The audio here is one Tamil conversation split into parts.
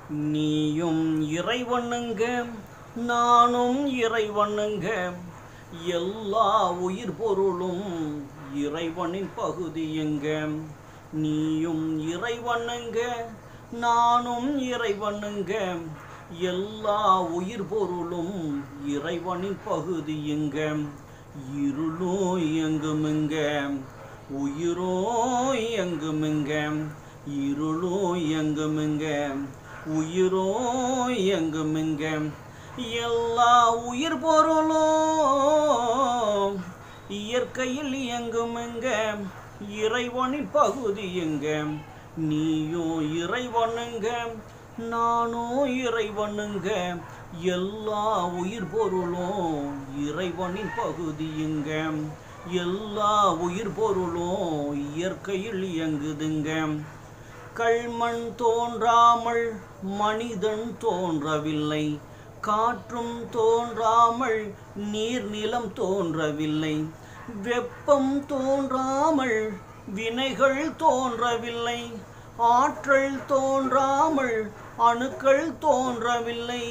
நீயும் இறைவனுங்க நானும் இறைவனுங்க எல்லா உயிர் பொருளும் இறைவனின் பகுதியுங்க நீயும் இறைவனுங்க நானும் இறைவனுங்க எல்லா உயிர் பொருளும் இறைவனின் பகுதியுங்க இருளோ எங்குமுங்க உயிரோ எங்குமுங்க இருளோ எங்குமுங்க உயிரோ எங்குமுங்க எல்லா உயிர் பொருளும் இயற்கையில் இயங்குமுங்க இறைவனின் பகுதியுங்க நீயோ இறைவனுங்க நானோ இறைவனுங்க எல்லா உயிர் பொருளும் இறைவனின் பகுதியுங்க எல்லா உயிர் பொருளும் இயற்கையில் இயங்குதுங்க கல்மண் தோன்றாமல் மனிதன் தோன்றவில்லை காற்றும் தோன்றாமல் நீர் நிலம் தோன்றவில்லை வெப்பம் தோன்றாமல் வினைகள் தோன்றவில்லை ஆற்றல் தோன்றாமல் அணுக்கள் தோன்றவில்லை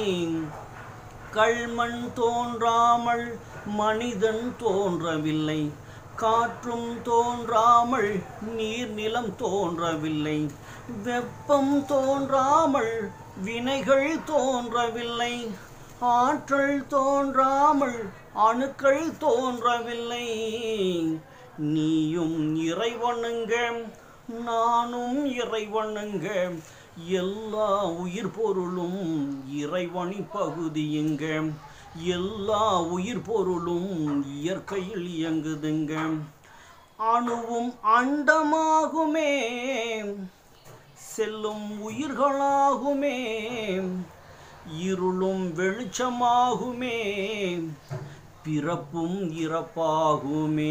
கல்மண் தோன்றாமல் மனிதன் தோன்றவில்லை காற்றும் தோன்றாமல் நீர் நிலம் தோன்றவில்லை வெப்பம் தோன்றாமல் வினைகள் தோன்றவில்லை ஆற்றல் தோன்றாமல் அணுக்கள் தோன்றவில்லை நீயும் இறைவனுங்க நானும் இறைவனுங்க எல்லா உயிர் பொருளும் இறைவனின் பகுதியுங்க எல்லா உயிர் பொருளும் இயற்கையில் இயங்குதுங்க அணுவும் அண்டமாகுமே செல்லும் உயிர்களாகுமே இருளும் வெளிச்சமாகுமே பிறப்பும் இறப்பாகுமே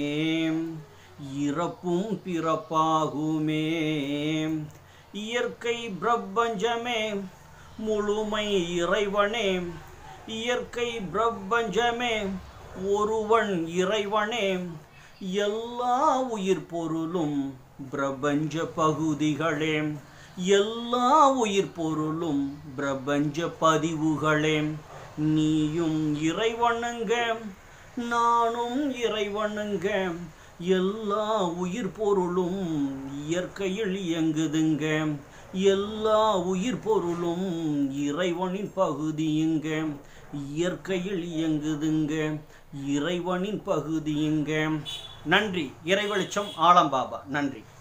இறப்பும் பிறப்பாகுமே இயற்கை பிரபஞ்சமே முழுமை இறைவனே இயற்கை பிரபஞ்சமே ஒருவன் இறைவனே எல்லா உயிர் பொருளும் பிரபஞ்ச பகுதிகளே எல்லா உயிர் பொருளும் பிரபஞ்ச பதிவுகளே நீயும் இறைவனுங்க நானும் இறைவனுங்க எல்லா உயிர் பொருளும் இயற்கையில் இயங்குதுங்க எல்லா உயிர் பொருளும் இறைவனின் பகுதியுங்க இயற்கையில் இயங்குதுங்க இறைவனின் பகுதியுங்க நன்றி இறைவெளிச்சம் ஆலம்பாபா நன்றி